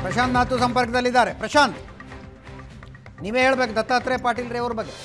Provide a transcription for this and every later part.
ಪ್ರಶಾಂತ್ ನಾತು ಸಂಪರ್ಕದಲ್ಲಿದ್ದಾರೆ ಪ್ರಶಾಂತ್ ನೀವೇ ಹೇಳ್ಬೇಕು ದತ್ತಾತ್ರೇಯ ಪಾಟೀಲ್ ರೇ ಅವ್ರ ಬಗ್ಗೆ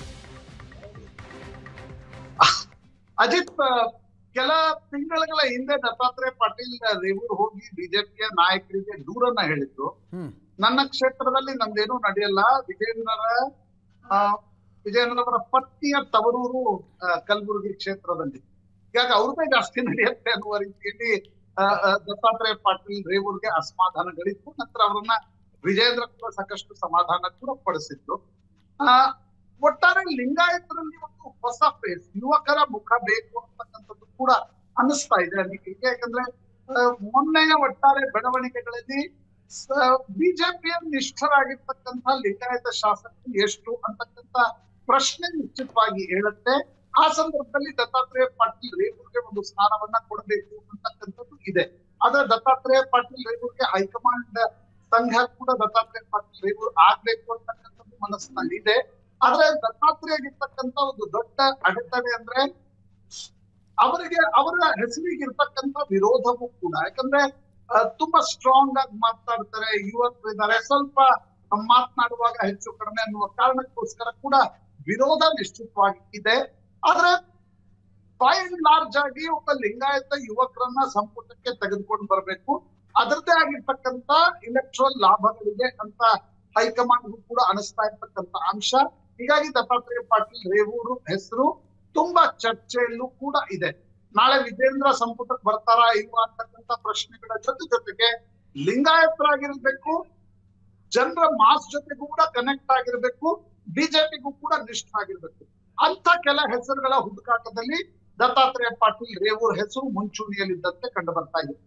ಅಜಿತ್ ಆ, ಕೆಲ ತಿಂಗಳುಗಳ ಹಿಂದೆ ದತ್ತಾತ್ರೇಯ ಪಾಟೀಲ್ ರೇವೂರ್ ಹೋಗಿ ಬಿಜೆಪಿಯ ನಾಯಕರಿಗೆ ದೂರನ್ನ ಹೇಳಿದ್ರು ಹ್ಮ್ ನನ್ನ ಕ್ಷೇತ್ರದಲ್ಲಿ ನಮ್ದೇನು ನಡೆಯಲ್ಲ ವಿಜೇಂದ್ರರ ಆ, ವಿಜೇಂದ್ರವರ ಪತ್ನಿಯ ತವರೂರು ಆ, ಕಲಬುರಗಿ ಕ್ಷೇತ್ರದಲ್ಲಿ ಹೀಗಾಗಿ ಅವ್ರದ್ದೇ ಜಾಸ್ತಿ ನಡೆಯುತ್ತೆ ಅನ್ನುವ ರೀತಿಯಲ್ಲಿ ಆ, ಆ, ದತ್ತಾತ್ರೇಯ ಪಾಟೀಲ್ ರೇವೂರ್ಗೆ ಅಸಮಾಧಾನಗಳಿತ್ತು ನಂತರ ಅವರನ್ನ ವಿಜೇಂದ್ರ ಕೂಡ ಸಾಕಷ್ಟು ಸಮಾಧಾನ ಕೂಡ ಪಡಿಸಿದ್ರು ಆ ಒಟ್ಟಾರೆ ಲಿಂಗಾಯತರಲ್ಲಿ ಒಂದು ಹೊಸ ಫೇಸ್ ಯುವಕರ ಮುಖ ಬೇಕು ಅಂತಕ್ಕಂಥದ್ದು ಕೂಡ ಅನಿಸ್ತಾ ಇದೆ ನನಗೆ ಯಾಕಂದ್ರೆ ಆ, ಮೊನ್ನೆಯ ಒಟ್ಟಾರೆ ಬೆಳವಣಿಗೆಗಳಲ್ಲಿ ಬಿಜೆಪಿಯ ನಿಷ್ಠರಾಗಿರ್ತಕ್ಕಂಥ ಲಿಂಗಾಯತ ಶಾಸಕರು ಎಷ್ಟು ಅಂತಕ್ಕಂಥ ಪ್ರಶ್ನೆ ನಿಶ್ಚಿತವಾಗಿ ಹೇಳುತ್ತೆ ಆ ಸಂದರ್ಭದಲ್ಲಿ ದತ್ತಾತ್ರೇಯ ಪಾಟೀಲ್ ರೇವೂರ್ಗೆ ಒಂದು ಸ್ಥಾನವನ್ನ ಕೊಡಬೇಕು ಅಂತಕ್ಕಂಥದ್ದು ಇದೆ ಆದ್ರೆ ದತ್ತಾತ್ರೇಯ ಪಾಟೀಲ್ ರೇವೂರ್ಗೆ ಹೈಕಮಾಂಡ್ ಸಂಘ ಕೂಡ ದತ್ತಾತ್ರೇಯ ಪಾಟೀಲ್ ರೇವೂರ್ ಆಗ್ಬೇಕು ಅಂತಕ್ಕಂಥದ್ದು ಮನಸ್ಸಿನಲ್ಲಿ ಇದೆ ಆದ್ರೆ ದತ್ತಾತ್ರೇಯಗಿರ್ತಕ್ಕಂಥ ಒಂದು ದೊಡ್ಡ ಅಡೆತಡೆ ಅಂದ್ರೆ ಅವರಿಗೆ ಅವರ ಹೆಸರಿಗೆ ಇರ್ತಕ್ಕಂಥ ವಿರೋಧವೂ ಕೂಡ ಯಾಕಂದ್ರೆ ಆ, ತುಂಬಾ ಸ್ಟ್ರಾಂಗ್ ಆಗಿ ಮಾತಾಡ್ತಾರೆ ಯುವಕರು ಇದ್ದಾರೆ ಸ್ವಲ್ಪ ಮಾತನಾಡುವಾಗ ಹೆಚ್ಚು ಕಡಿಮೆ ಅನ್ನುವ ಕಾರಣಕ್ಕೋಸ್ಕರ ಕೂಡ ವಿರೋಧ ನಿಶ್ಚಿತವಾಗಿ ಇದೆ ಆದ್ರೆ ಬೈ ಅಂಡ್ ಲಾರ್ಜ್ ಆಗಿ ಒಬ್ಬ ಲಿಂಗಾಯತ ಯುವಕರನ್ನ ಸಂಪುಟಕ್ಕೆ ತೆಗೆದುಕೊಂಡು ಬರಬೇಕು ಅದರದ್ದೇ ಆಗಿರ್ತಕ್ಕಂಥ ಇಲೆಕ್ಟ್ರಲ್ ಲಾಭಗಳಿದೆ ಅಂತ ಹೈಕಮಾಂಡ್ಗೂ ಕೂಡ ಅನಿಸ್ತಾ ಇರ್ತಕ್ಕಂಥ ಅಂಶ ಹೀಗಾಗಿ ದತ್ತಾತ್ರೇಯ ಪಾಟೀಲ್ ರೇವೂರು ಹೆಸರು ತುಂಬಾ ಚರ್ಚೆಯಲ್ಲೂ ಕೂಡ ಇದೆ ನಾಳೆ ವಿಜೇಂದ್ರ ಸಂಪುಟಕ್ಕೆ ಬರ್ತಾರಾ ಇಲ್ವಾ ಅಂತಕ್ಕಂಥ ಪ್ರಶ್ನೆಗಳ ಜೊತೆ ಜೊತೆಗೆ ಲಿಂಗಾಯತರಾಗಿರ್ಬೇಕು ಜನರ ಮಾಸ್ ಜೊತೆಗೂ ಕೂಡ ಕನೆಕ್ಟ್ ಆಗಿರ್ಬೇಕು ಬಿಜೆಪಿಗೂ ಕೂಡ ನಿಷ್ಠ ಆಗಿರ್ಬೇಕು ಅಂತ ಕೆಲ ಹೆಸರುಗಳ ಹುಡುಕಾಟದಲ್ಲಿ ದತ್ತಾತ್ರೇಯ ಪಾಟೀಲ್ ರೇವೂರ್ ಹೆಸರು ಮುಂಚೂಣಿಯಲ್ಲಿದ್ದಂತೆ ಕಂಡು ಬರ್ತಾ ಇದೆ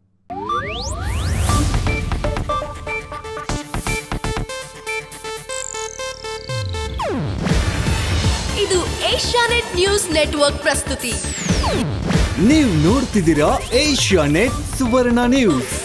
ಇದು ಏಷ್ಯಾನೆಟ್ ನ್ಯೂಸ್ ನೆಟ್ವರ್ಕ್ ಪ್ರಸ್ತುತಿ ನೀವು ನೋಡ್ತಿದ್ದೀರಾ ಏಷ್ಯಾ ನೆಟ್ ಸುವರ್ಣ ನ್ಯೂಸ್